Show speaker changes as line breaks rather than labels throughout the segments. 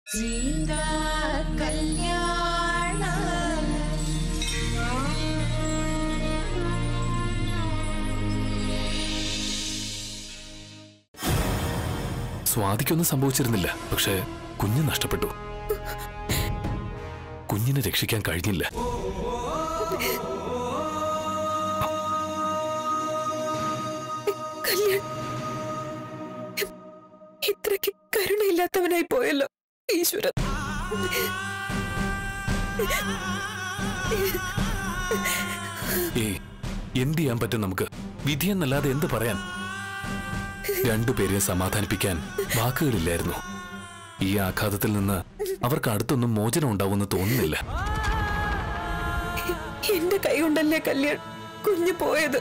സീതാ കല്യാണ
സ്വാതിക്കൊന്നും സംഭവിച്ചിരുന്നില്ല പക്ഷേ കുഞ്ഞ് നഷ്ടപ്പെട്ടു കുഞ്ഞിനെ രക്ഷിക്കാൻ കഴിഞ്ഞില്ല
കല്യാൺ ഇത്രയ്ക്ക് കരുണയില്ലാത്തവനായി പോയല്ലോ ഈശ്വരൻ
ഏയ് എന്ത് ചെയ്യാൻ പറ്റും നമുക്ക് വിധിയെന്നല്ലാതെ എന്ത് പറയാൻ രണ്ടുപേരെയും സമാധാനിപ്പിക്കാൻ വാക്കുകളില്ലായിരുന്നു ഈ ആഘാതത്തിൽ നിന്ന് അവർക്ക് അടുത്തൊന്നും മോചനം ഉണ്ടാവുമെന്ന് തോന്നുന്നില്ല
എന്റെ കൈ കൊണ്ടല്ലേ കല്യാൺ കുഞ്ഞു പോയത്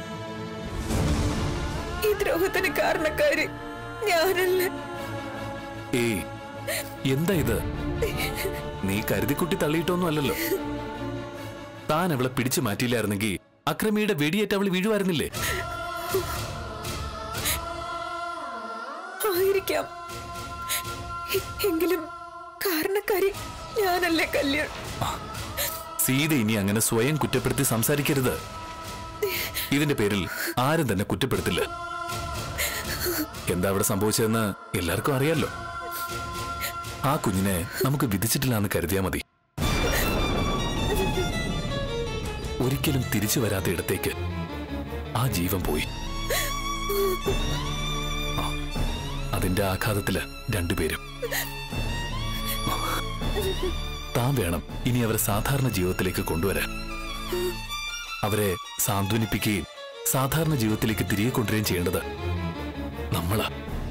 ഈ ദ്രോഹത്തിന് കാരണക്കാരി ഞാനല്ലേ
ഏയ് എന്താ ഇത് നീ കരുതിക്കുട്ടി തള്ളിയിട്ടൊന്നും അല്ലല്ലോ താൻ അവളെ പിടിച്ചു മാറ്റിയില്ലായിരുന്നെങ്കിൽ അക്രമിയുടെ വെടിയേറ്റ് അവൾ വീഴുമായിരുന്നില്ലേ
ആയിരിക്കാം എ- എങ്കിലും കാരണക്കാരി ഞാനല്ലേ കല്യാൺ
സീത ഇനി അങ്ങനെ സ്വയം കുറ്റപ്പെടുത്തി സംസാരിക്കരുത് ഇതിന്റെ പേരിൽ ആരും തന്നെ കുറ്റപ്പെടുത്തില്ല എന്താ അവിടെ സംഭവിച്ചതെന്ന് എല്ലാവർക്കും അറിയാലോ ആ കുഞ്ഞിനെ നമുക്ക് വിധിച്ചിട്ടില്ലാന്ന് കരുതിയാ മതി ഒരിക്കലും തിരിച്ചു വരാത്ത ഇടത്തേക്ക് ആ ജീവൻ പോയി ആ, അതിന്റെ ആഘാതത്തില് രണ്ടുപേരും താൻ വേണം ഇനി അവരെ സാധാരണ ജീവിതത്തിലേക്ക് കൊണ്ടുവരാൻ അവരെ സാന്ത്വനിപ്പിക്കുകയും സാധാരണ ജീവിതത്തിലേക്ക് തിരികെ കൊണ്ടുവരികയും ചെയ്യേണ്ടത് നമ്മളാ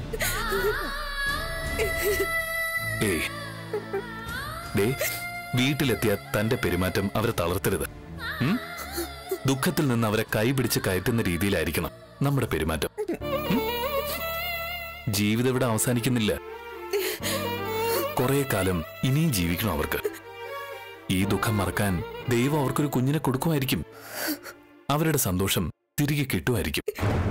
ഏയ് ദേ വീട്ടിലെത്തിയ തന്റെ പെരുമാറ്റം അവരെ തളർത്തരുത് ഉം? ദുഃഖത്തിൽ നിന്ന് അവരെ കൈപിടിച്ച് കയറ്റുന്ന രീതിയിലായിരിക്കണം നമ്മുടെ പെരുമാറ്റം ഉം? ജീവിതം ഇവിടെ അവസാനിക്കുന്നില്ല കുറെ കാലം ഇനിയും ജീവിക്കണം അവർക്ക് ഈ ദുഃഖം മറക്കാൻ ദൈവം അവർക്കൊരു കുഞ്ഞിനെ കൊടുക്കുമായിരിക്കും അവരുടെ സന്തോഷം തിരികെ കിട്ടുമായിരിക്കും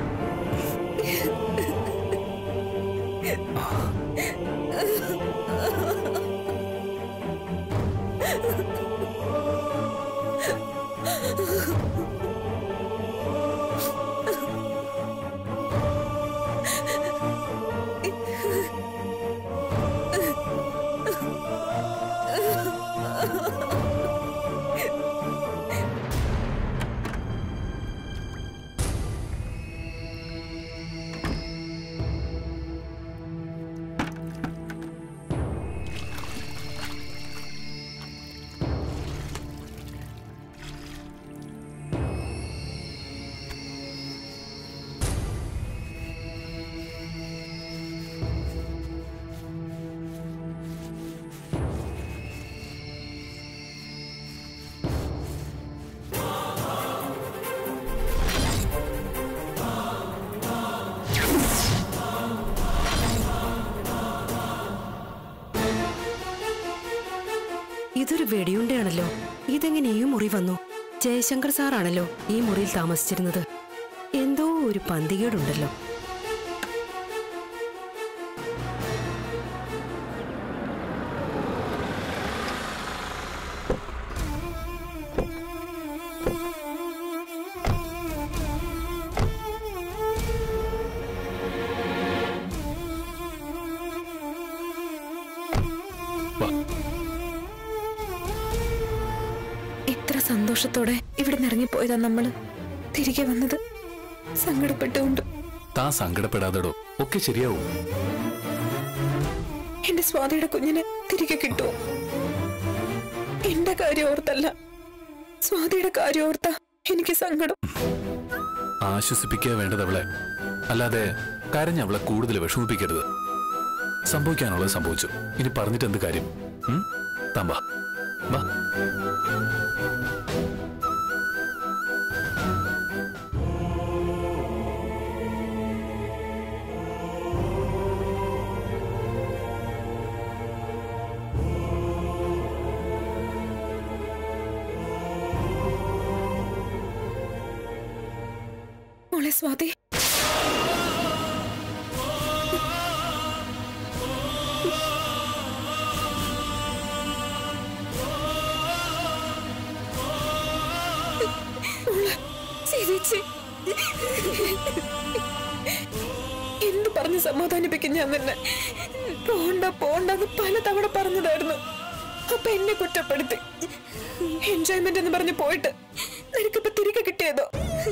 ഇതൊരു വെടിയുണ്ടയാണല്ലോ ഇതെങ്ങനെ ഈ മുറി വന്നു ജയശങ്കർ സാറാണല്ലോ ഈ മുറിയിൽ താമസിച്ചിരുന്നത് എന്തോ ഒരു പന്തികേടുണ്ടല്ലോ
വാ
എത്ര സന്തോഷത്തോടെ ഇവിടെ ഇറങ്ങിപ്പോയതാ നമ്മള് തിരികെ വന്നത് സങ്കടപ്പെട്ടുകൊണ്ട്
താൻ സങ്കടപ്പെടാതെടോ ഒക്കെ ശരിയാവും
എന്റെ സ്വാതിയുടെ കുഞ്ഞിനെ തിരികെ കിട്ടുമോ എന്റെ കാര്യം ഓർത്തല്ല സ്വാതിയുടെ കാര്യം ഓർത്ത എനിക്ക് സങ്കടം
ആശ്വസിപ്പിക്കുക വേണ്ടത് അവളെ അല്ലാതെ കരഞ്ഞ് അവളെ കൂടുതൽ വിഷമിപ്പിക്കരുത് സംഭവിക്കാനുള്ളത് സംഭവിച്ചു ഇനി പറഞ്ഞിട്ട് എന്ത് കാര്യം ഉം? താൻ വാ വാ
മോളെ സ്വാതി ചേച്ചി എന്ത് പറഞ്ഞ് സമാധാനിപ്പിക്കും ഞാൻ തന്നെ പോണ്ട പോണ്ടെന്ന് പലതവണ പറഞ്ഞതായിരുന്നു അപ്പൊ എന്നെ കുറ്റപ്പെടുത്തി എൻജോയ്മെന്റ് എന്ന് പറഞ്ഞ് പോയിട്ട് നിനക്കിപ്പോ തിരികെ കിട്ടിയതോ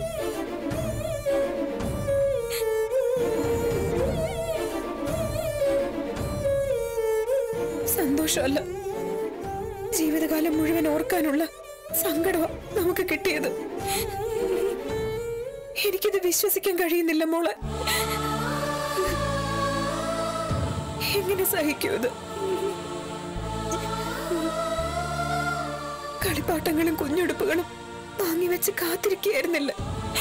സന്തോഷമല്ല ജീവിതകാലം മുഴുവൻ ഓർക്കാനുള്ള സങ്കടമാ നമുക്ക് കിട്ടിയത് എനിക്കിത് വിശ്വസിക്കാൻ കഴിയുന്നില്ല മോളെ എങ്ങനെ സഹിക്കൂ ഇത് കളിപ്പാട്ടങ്ങളും കുഞ്ഞുടുപ്പുകളും വാങ്ങിവെച്ച് കാത്തിരിക്കുകയായിരുന്നില്ല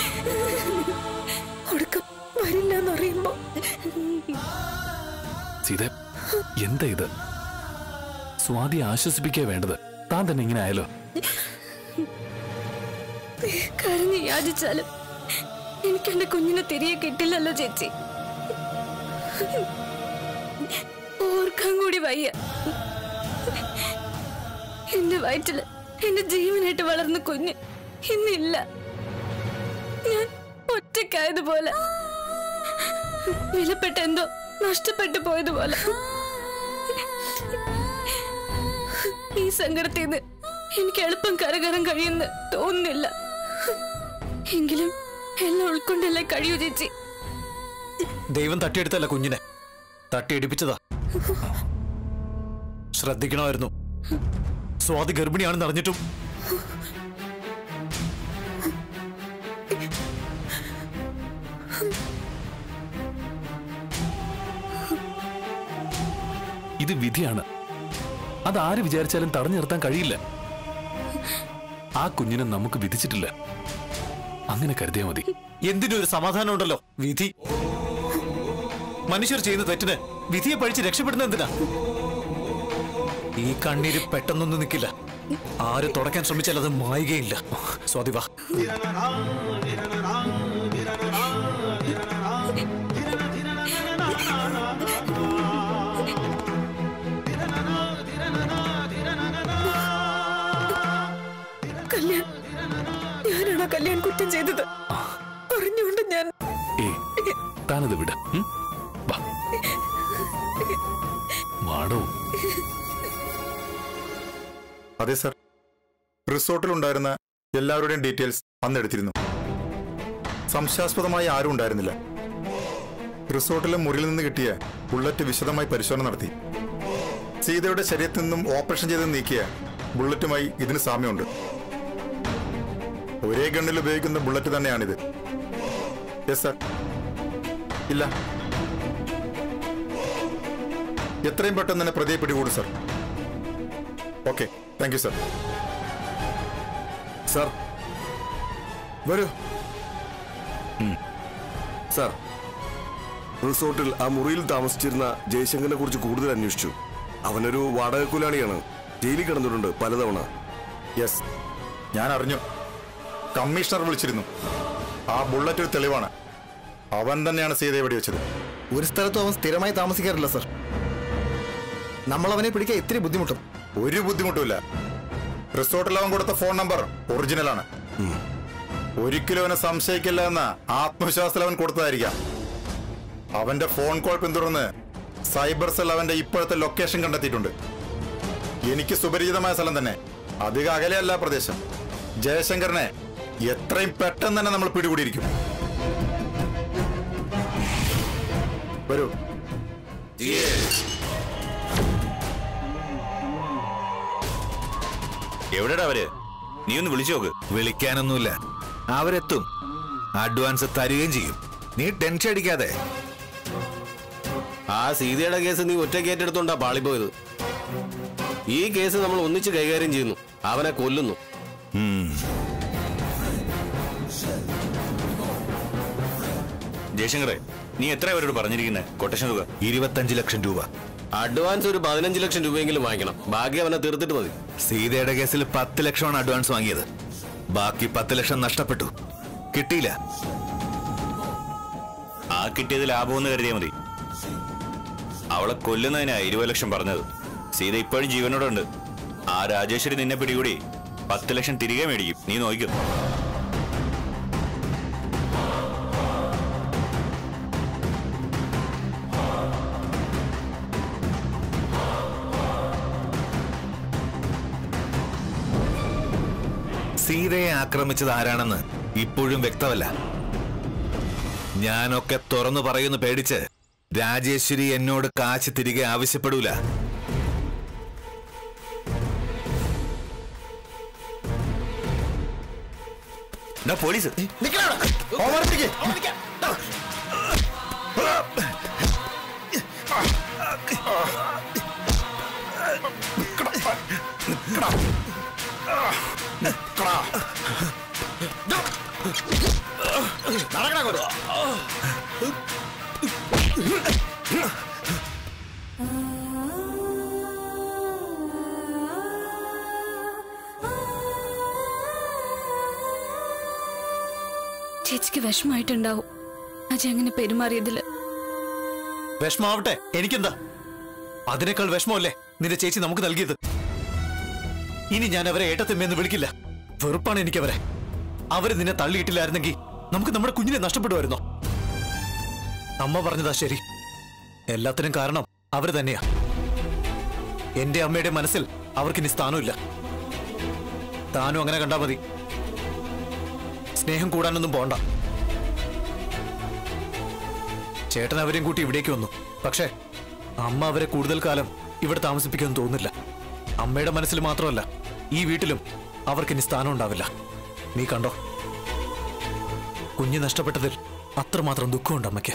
ഒടുക്കം വരില്ല എന്നറിയുമ്പോ
സീത എന്താ ഇത് സ്വാതി ആശ്വസിപ്പിക്കുക വേണ്ടത് താൻ തന്നെ ഇങ്ങനെ ആയാലോ
കരഞ്ഞ് യാചിച്ചാലും എനിക്ക് എന്റെ കുഞ്ഞിനെ തിരികെ കിട്ടില്ലല്ലോ ചേച്ചി ഓർക്കാൻ കൂടി വയ്യ എന്റെ വയറ്റില് എന്റെ ജീവനായിട്ട് വളർന്ന കുഞ്ഞ് ഇന്നില്ല ഞാൻ ഒറ്റക്കായതുപോലെ വിലപ്പെട്ട എന്തോ നഷ്ടപ്പെട്ടു പോയതുപോലെ ഈ സങ്കടത്തിൽ നിന്ന് എനിക്ക് എളുപ്പം കരകയറാൻ കഴിയുമെന്ന് തോന്നുന്നില്ല എങ്കിലും എല്ലാം ഉൾക്കൊണ്ടല്ലേ കഴിയൂ ചേച്ചി
ദൈവം തട്ടിയെടുത്തല്ല കുഞ്ഞിനെ തട്ടിയെടുപ്പിച്ചതാ ശ്രദ്ധിക്കണമായിരുന്നു സ്വാതി ഗർഭിണിയാണെന്ന് അറിഞ്ഞിട്ടും
ഇത് വിധിയാണ് അത് ആര് വിചാരിച്ചാലും തടഞ്ഞു നിർത്താൻ കഴിയില്ല ആ കുഞ്ഞിനെ നമുക്ക് വിധിച്ചിട്ടില്ല അങ്ങനെ കരുതിയാ മതി
എന്തിനും ഒരു സമാധാനം ഉണ്ടല്ലോ വിധി മനുഷ്യർ ചെയ്യുന്ന തെറ്റിന് വിധിയെ പഴിച്ച് രക്ഷപ്പെടുന്ന എന്തിനാ ഈ കണ്ണീര് പെട്ടെന്നൊന്നും നിൽക്കില്ല ആര് തുടക്കാൻ ശ്രമിച്ചാൽ അത് മായുകയില്ല സ്വാതി വാ
കല്യാൺ ഞാനാണ് ആ കല്യാൺ കുറ്റം ചെയ്തത് അറിഞ്ഞുകൊണ്ട് ഞാൻ
ഏ താനത് വിട ഉം? വാ വാടോ
അതെ സർ റിസോർട്ടിലുണ്ടായിരുന്ന എല്ലാവരുടെയും ഡീറ്റെയിൽസ് അന്ന് എടുത്തിരുന്നു സംശയാസ്പദമായി ആരും ഉണ്ടായിരുന്നില്ല റിസോർട്ടിലെ മുറിയിൽ നിന്ന് കിട്ടിയ ബുള്ളറ്റ് വിശദമായി പരിശോധന നടത്തി സീതയുടെ ശരീരത്തിൽ നിന്നും ഓപ്പറേഷൻ ചെയ്ത് നീക്കിയ ബുള്ളറ്റുമായി ഇതിന് സാമ്യമുണ്ട് ഒരേ ഗണ്ണിൽ ഉപയോഗിക്കുന്ന ബുള്ളറ്റ് തന്നെയാണിത് യെസ് സർ ഇല്ല എത്രയും പെട്ടെന്ന് തന്നെ പ്രതിയെ പിടികൂടും sir okay thank you sir
sir വരൂ സാർ റിസോർട്ടിൽ ആ മുറിയിൽ താമസിച്ചിരുന്ന ജയശങ്കറിനെ കുറിച്ച് കൂടുതൽ അന്വേഷിച്ചു അവനൊരു വാടകക്കുലാളിയാണ് ജയിലിൽ കിടന്നിട്ടുണ്ട് പലതവണ
യെസ് ഞാൻ അറിഞ്ഞു കമ്മീഷണർ വിളിച്ചിരുന്നു ആ ബുള്ളറ്റ് ഒരു തെളിവാണ് അവൻ തന്നെയാണ് സീതയെ വെടിവെച്ചത്
ഒരു സ്ഥലത്തും അവൻ സ്ഥിരമായി താമസിക്കാറില്ല സർ നമ്മൾ അവനെ പിടിക്കാൻ ഇത്തിരി ബുദ്ധിമുട്ടും
ഒരു ബുദ്ധിമുട്ടുമില്ല റിസോർട്ടിൽ അവൻ കൊടുത്ത ഫോൺ നമ്പർ ഒറിജിനലാണ് ഒരിക്കലും അവനെ സംശയിക്കില്ല എന്ന ആത്മവിശ്വാസത്തിൽ അവൻ കൊടുത്തതായിരിക്കാം അവന്റെ ഫോൺ കോൾ പിന്തുടർന്ന് സൈബർ സെൽ അവന്റെ ഇപ്പോഴത്തെ ലൊക്കേഷൻ കണ്ടെത്തിയിട്ടുണ്ട് എനിക്ക് സുപരിചിതമായ സ്ഥലം തന്നെ അധികം അകലെയല്ല ആ പ്രദേശം ജയശങ്കറിനെ എത്രയും പെട്ടെന്ന് തന്നെ നമ്മൾ പിടികൂടിയിരിക്കും വരൂ
എവിടെടാ അവര് നീ ഒന്ന് വിളിച്ചു നോക്ക്
വിളിക്കാനൊന്നുമില്ല അവരെത്തും അഡ്വാൻസ് തരികയും ചെയ്യും നീ ടെൻഷൻ അടിക്കാതെ
ആ സീതയുടെ കേസ് നീ ഒറ്റയ്ക്ക് ഏറ്റെടുത്തോണ്ടാ പാളിപ്പോയത് ഈ കേസ് നമ്മൾ ഒന്നിച്ച് കൈകാര്യം ചെയ്യുന്നു അവനെ കൊല്ലുന്നു
ജയശങ്കറെ നീ എത്ര അവരോട് പറഞ്ഞിരിക്കുന്നത് കൊട്ടേഷൻ തുക
ഇരുപത്തഞ്ച് ലക്ഷം രൂപ
അഡ്വാൻസ് ഒരു പതിനഞ്ച് ലക്ഷം രൂപയെങ്കിലും വാങ്ങിക്കണം ബാക്കി അവനെ തീർത്തിട്ട് മതി
സീതയുടെ കേസിൽ പത്ത് ലക്ഷമാണ് അഡ്വാൻസ് വാങ്ങിയത് ബാക്കി പത്ത് ലക്ഷം നഷ്ടപ്പെട്ടു കിട്ടിയില്ല
ആ കിട്ടിയത് ലാഭമെന്ന് കരുതിയാൽ മതി അവളെ കൊല്ലുന്നതിനാ ഇരുപത് ലക്ഷം പറഞ്ഞത് സീത ഇപ്പോഴും ജീവനോടെ ഉണ്ട് ആ രാജേശ്വരി നിന്നെ പിടികൂടി പത്ത് ലക്ഷം തിരികെ മേടിക്കും നീ നോക്കും
സീതയെ ആക്രമിച്ചത് ആരാണെന്ന് ഇപ്പോഴും വ്യക്തമല്ല ഞാനൊക്കെ തുറന്നു പറയുന്നു പേടിച്ച് രാജേശ്വരി എന്നോട് കാശ് തിരികെ ആവശ്യപ്പെടൂല
പോലീസ്
ചേച്ചിക്ക് വിഷമായിട്ടുണ്ടാവും അജയ് അങ്ങനെ പെരുമാറിയതില്
വിഷമാവട്ടെ എനിക്കെന്താ അതിനേക്കാൾ വിഷമമല്ലേ നിന്റെ ചേച്ചി നമുക്ക് നൽകിയത് ഇനി ഞാൻ അവരെ ഏട്ടത്തമ്മയെന്ന് വിളിക്കില്ല വെറുപ്പാണ് എനിക്കവരെ അവര് നിന്നെ തള്ളിയിട്ടില്ലായിരുന്നെങ്കിൽ നമുക്ക് നമ്മുടെ കുഞ്ഞിനെ നഷ്ടപ്പെടുമായിരുന്നോ അമ്മ പറഞ്ഞതാ ശരി എല്ലാത്തിനും കാരണം അവര് തന്നെയാ എന്റെ അമ്മയുടെ മനസ്സിൽ അവർക്കിനി സ്ഥാനമില്ല താനും അങ്ങനെ കണ്ടാ മതി സ്നേഹം കൂടാനൊന്നും പോണ്ട ചേട്ടൻ അവരെയും കൂട്ടി ഇവിടേക്ക് വന്നു പക്ഷേ അമ്മ അവരെ കൂടുതൽ കാലം ഇവിടെ താമസിപ്പിക്കുമെന്ന് തോന്നുന്നില്ല അമ്മയുടെ മനസ്സിൽ മാത്രമല്ല ഈ വീട്ടിലും അവർക്കിനി സ്ഥാനം ഉണ്ടാവില്ല നീ കണ്ടോ കുഞ്ഞ് നഷ്ടപ്പെട്ടതിൽ അത്രമാത്രം ദുഃഖമുണ്ട് അമ്മയ്ക്ക്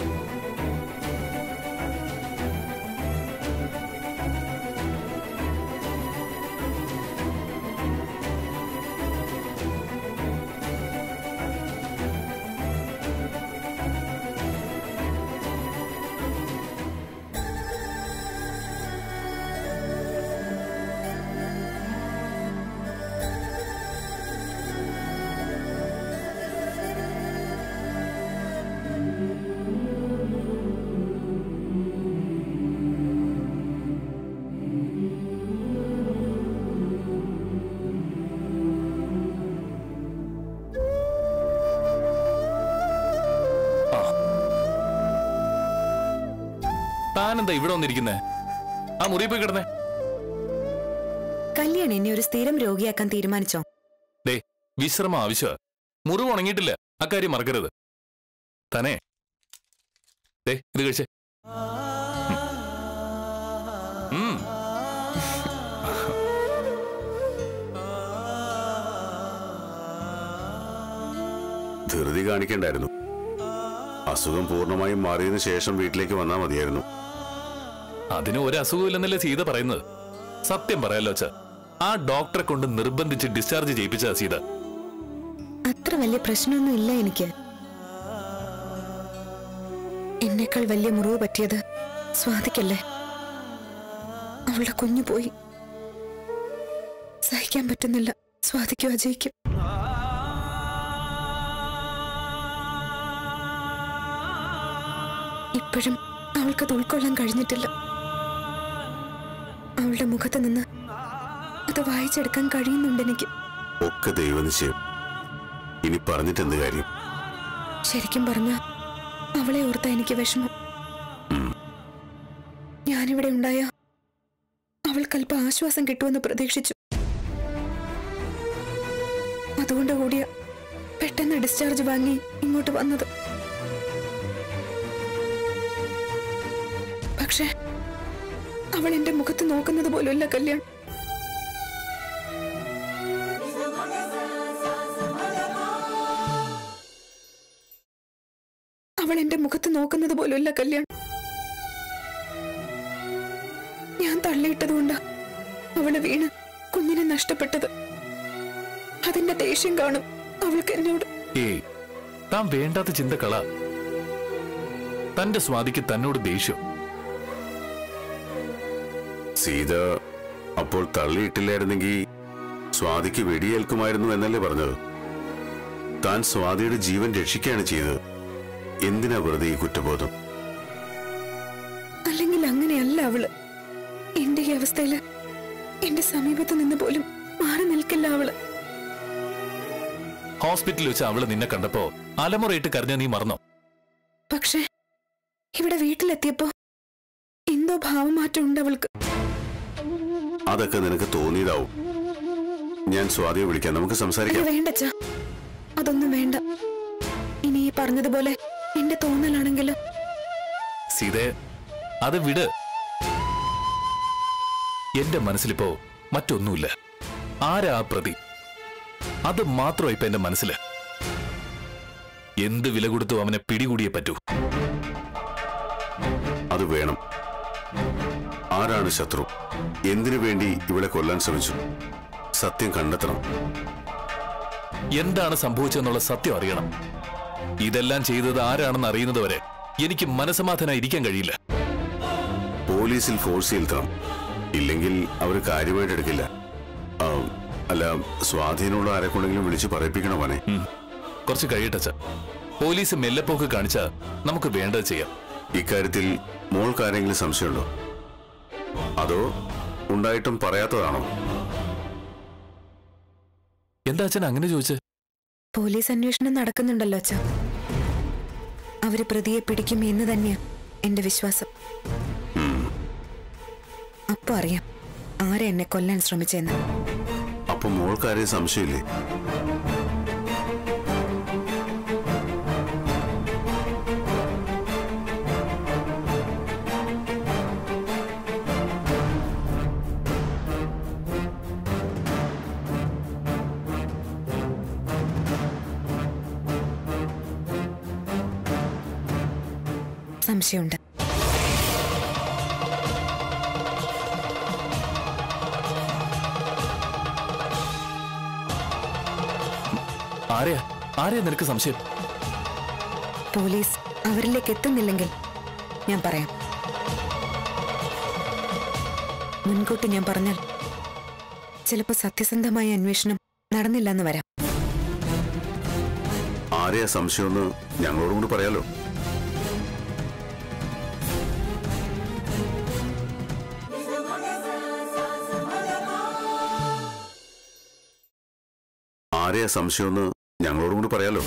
താനെന്താ ഇവിടെ വന്നിരിക്കുന്നേ ആ മുറി പോയി കിടന്നേ
കല്യാൺ എന്നെ ഒരു സ്ഥിരം രോഗിയാക്കാൻ തീരുമാനിച്ചോ
ദേ വിശ്രമം ആവശ്യമാ മുറിവ് ഉണങ്ങിയിട്ടില്ല അക്കാര്യം മറക്കരുത് തന്നെ ദേ ഇത് കഴിച്ചേ ഉം. ഉം.
ധൃതി കാണിക്കണ്ടായിരുന്നു അസുഖം പൂർണ്ണമായും മാറിയതിനു ശേഷം വീട്ടിലേക്ക് വന്നാൽ മതിയായിരുന്നു
അതിന് ഒരു അസുഖമില്ലെന്നല്ലേ സീത പറയുന്നത് സത്യം പറയാലോ അച്ഛ ആ ഡോക്ടറെ കൊണ്ട് നിർബന്ധിച്ച് ഡിസ്ചാർജ് ചെയ്യിപ്പിച്ച സീത
അത്ര വലിയ പ്രശ്നമൊന്നും ഇല്ല എനിക്ക് എന്നേക്കാൾ വലിയ മുറിവ് പറ്റിയത് സ്വാതിക്കല്ലേ അവളുടെ കുഞ്ഞു പോയി സഹിക്കാൻ പറ്റുന്നില്ല സ്വാതിക്കും അജയ്ക്കും ഇപ്പോഴും അവൾക്കത് ഉൾക്കൊള്ളാൻ കഴിഞ്ഞിട്ടില്ല അവളുടെ മുഖത്ത് നിന്ന് അത് വായിച്ചെടുക്കാൻ കഴിയുന്നുണ്ട് എനിക്ക്
ഒക്കെ ദൈവനിശ്ചയം ഇനി പറഞ്ഞിട്ട് എന്ത് കാര്യം
ശരിക്കും പറഞ്ഞ അവളെ ഓർത്ത എനിക്ക് വിഷമം ഞാനിവിടെ ഉണ്ടായ അവൾക്ക് അല്പം ആശ്വാസം കിട്ടുമെന്ന് പ്രതീക്ഷിച്ചു അതുകൊണ്ട് കൂടിയ പെട്ടെന്ന് ഡിസ്ചാർജ് വാങ്ങി ഇങ്ങോട്ട് വന്നത് പക്ഷേ അവൾ എന്റെ മുഖത്ത് നോക്കുന്നത് പോലുമല്ല കല്യാൺ അവൾ എന്റെ മുഖത്ത് നോക്കുന്നത് പോലുമല്ല കല്യാൺ ഞാൻ തള്ളിയിട്ടതുകൊണ്ടാ അവള് വീണ് കുഞ്ഞിനെ നഷ്ടപ്പെട്ടത് അതിന്റെ ദേഷ്യം കാണും അവൾക്ക് എന്നോട്
ഏയ് താൻ വേണ്ടാത്ത ചിന്ത കള തന്റെ സ്വാതിക്ക് തന്നോട് ദേഷ്യം
സീത അപ്പോൾ തള്ളിയിട്ടില്ലായിരുന്നെങ്കിൽ സ്വാതിക്ക് വെടിയേൽക്കുമായിരുന്നു എന്നല്ലേ പറഞ്ഞത് താൻ സ്വാതിയുടെ ജീവൻ രക്ഷിക്കുകയാണ് ചെയ്തത് എന്തിനാ വെറുതെ ഈ കുറ്റബോധം
അല്ലെങ്കിൽ അങ്ങനെയല്ല അവള് എന്റെ ഈ അവസ്ഥയില് എന്റെ സമീപത്ത് നിന്ന് പോലും മാറി നിൽക്കില്ല അവള്
ഹോസ്പിറ്റലിൽ വെച്ച് അവള് നിന്നെ കണ്ടപ്പോ അലമുറയിട്ട് കരഞ്ഞ നീ മറന്നോ
പക്ഷേ ഇവിടെ വീട്ടിലെത്തിയപ്പോ എന്തോ ഭാവമാറ്റം ഉണ്ട് അവൾക്ക്
അതൊക്കെ നിനക്ക് തോന്നിയതാവും ഞാൻ സ്വാതിയെ വിളിക്കാം നമുക്ക്
അയ്യോ
സംസാരിക്കാം
വേണ്ട അച്ഛാ അതൊന്നും വേണ്ട ഇനി ഈ പറഞ്ഞതുപോലെ എന്റെ തോന്നലാണെങ്കിൽ
സീതേ അത് വിട് എന്റെ മനസ്സിലിപ്പോ മറ്റൊന്നുമില്ല ആരാ ആ പ്രതി അത് മാത്രം ഇപ്പൊ എന്റെ മനസ്സില് എന്ത് വില കൊടുത്തു അവനെ പിടികൂടിയേ പറ്റൂ
അത് വേണം ആരാണ് ശത്രു എന്തിനു വേണ്ടി ഇവളെ കൊല്ലാൻ ശ്രമിച്ചു സത്യം കണ്ടെത്തണം
എന്താണ് സംഭവിച്ചതെന്നുള്ള സത്യം അറിയണം ഇതെല്ലാം ചെയ്തത് ആരാണെന്ന് അറിയുന്നത് വരെ എനിക്ക് മനസമാധാനം ഇരിക്കാൻ കഴിയില്ല
പോലീസിൽ ഫോഴ്സ് ചെലുത്തണം ഇല്ലെങ്കിൽ അവർ കാര്യമായിട്ട് എടുക്കില്ല ആ, അല്ല സ്വാധീനമുള്ള ആരെക്കൊണ്ടെങ്കിലും വിളിച്ച് പറയിപ്പിക്കണം അവനെ
ഉം. കുറച്ച് കഴിയട്ടച്ച പോലീസ് മെല്ലെപ്പോക്ക് കാണിച്ച നമുക്ക് വേണ്ടത് ചെയ്യാം
ഇക്കാര്യത്തിൽ മോൾക്കാരെങ്കിലും സംശയമുണ്ടോ അതോ ഉണ്ടായിട്ടും പറയാത്തതാണോ
എന്താ അച്ഛൻ അങ്ങനെ ചോദിച്ചേ
പോലീസ് അന്വേഷണം നടക്കുന്നുണ്ടല്ലോ അച്ഛാ അവര് പ്രതിയെ പിടിക്കും എന്ന് തന്നെയാ എന്റെ വിശ്വാസം അപ്പൊ അറിയാം ആരെ എന്നെ കൊല്ലാൻ ശ്രമിച്ചെന്ന്
അപ്പൊ മോൾക്കാരെയും സംശയമില്ലേ
സംശയമുണ്ട്
ആരെയാ ആരെയാ നിനക്ക് സംശയം
പോലീസ് അവരിലേക്ക് എത്തുന്നില്ലെങ്കിൽ ഞാൻ പറയാം മുൻകൂട്ടി ഞാൻ പറഞ്ഞാൽ ചിലപ്പോ സത്യസന്ധമായ അന്വേഷണം നടന്നില്ല എന്ന് വരാം
ആരെയാ സംശയമെന്ന് ഞങ്ങളോടും കൂടി പറയാലോ ആരെയാ സംശയമെന്ന് ഞങ്ങളോടും കൂടി പറയാലോ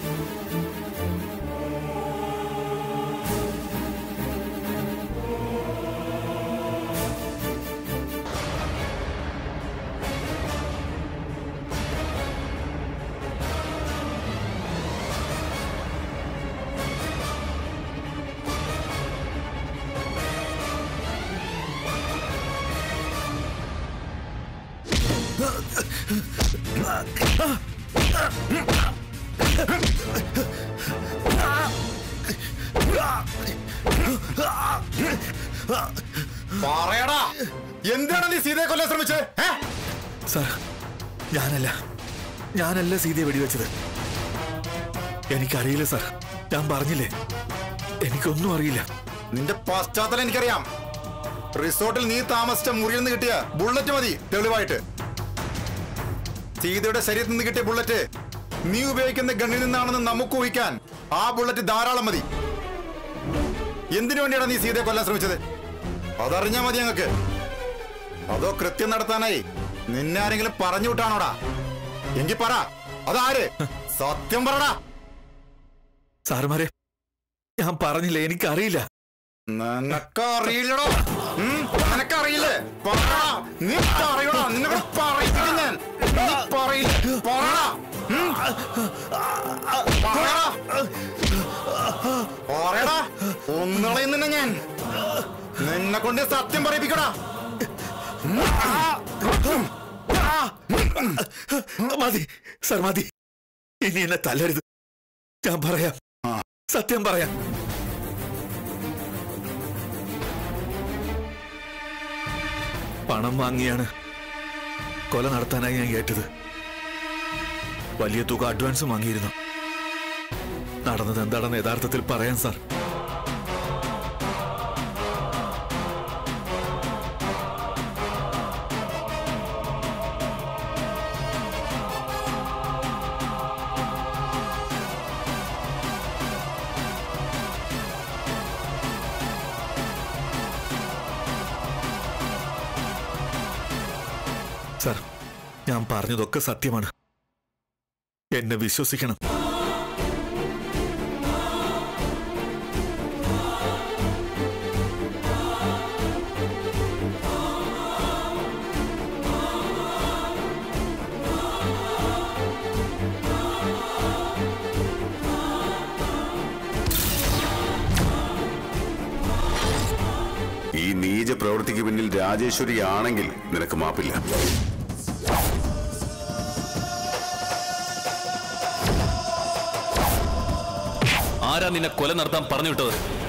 പറയടാ എന്താണ് നീ സീതയെ കൊല്ലാൻ ശ്രമിച്ചത് ഏ?
സാർ ഞാനല്ല ഞാനല്ല സീതയെ വെടിവെച്ചത് എനിക്കറിയില്ല സാർ ഞാൻ പറഞ്ഞില്ലേ എനിക്കൊന്നും അറിയില്ല
നിന്റെ പശ്ചാത്തലം എനിക്കറിയാം റിസോർട്ടിൽ നീ താമസിച്ച മുറിയിൽ നിന്ന് കിട്ടിയ ബുള്ളറ്റ് മതി തെളിവായിട്ട് സീതയുടെ ശരീരത്തിൽ നിന്ന് കിട്ടിയ ബുള്ളറ്റ് നീ ഉപയോഗിക്കുന്ന ഗണ്ണിൽ നിന്നാണെന്ന് നമുക്ക് ഊഹിക്കാൻ ആ ബുള്ളറ്റ് ധാരാളം മതി എന്തിനു വേണ്ടിയാണ് നീ സീതയെ കൊല്ലാൻ ശ്രമിച്ചത് അതറിഞ്ഞാ മതി ഞങ്ങൾക്ക് അതോ കൃത്യം നടത്താനായി നിന്നെ ആരെങ്കിലും പറഞ്ഞു വിട്ടാണോടാ എങ്കി പറ അതാര് സത്യം പറടാ
സാറുമാരെ ഞാൻ പറഞ്ഞില്ല എനിക്കറിയില്ല
നിനക്കറിയില്ലടോ ഉം, നിനക്കറിയില്ലേ പറടാ നീ പറയടാ നിന്നോട് പറയിപ്പിക്കും ഞാൻ നീ പറയില്ല പറടാ ഉം. പറയടാ പറയടാ ഒന്നുകളയും നിന്നെ ഞാൻ നിന്നെ കൊണ്ട് സത്യം പറയിപ്പിക്കടാ
മതി സാർ മതി ഇനി എന്നെ തല്ലരുത് ഞാൻ പറയാം സത്യം പറയാം പണം വാങ്ങിയാണ് കൊല നടത്താനായി ഞാൻ കേട്ടത് വലിയ തുക അഡ്വാൻസും വാങ്ങിയിരുന്നു നടന്നത് എന്താണെന്ന് യഥാർത്ഥത്തിൽ പറയാൻ സാർ സാർ ഞാൻ പറഞ്ഞതൊക്കെ സത്യമാണ് എന്നെ വിശ്വസിക്കണം
രാജേശ്വരി ആണെങ്കിൽ നിനക്ക് മാപ്പില്ല
ആരാ നിന്നെ കൊല നടത്താൻ പറഞ്ഞു വിട്ടത്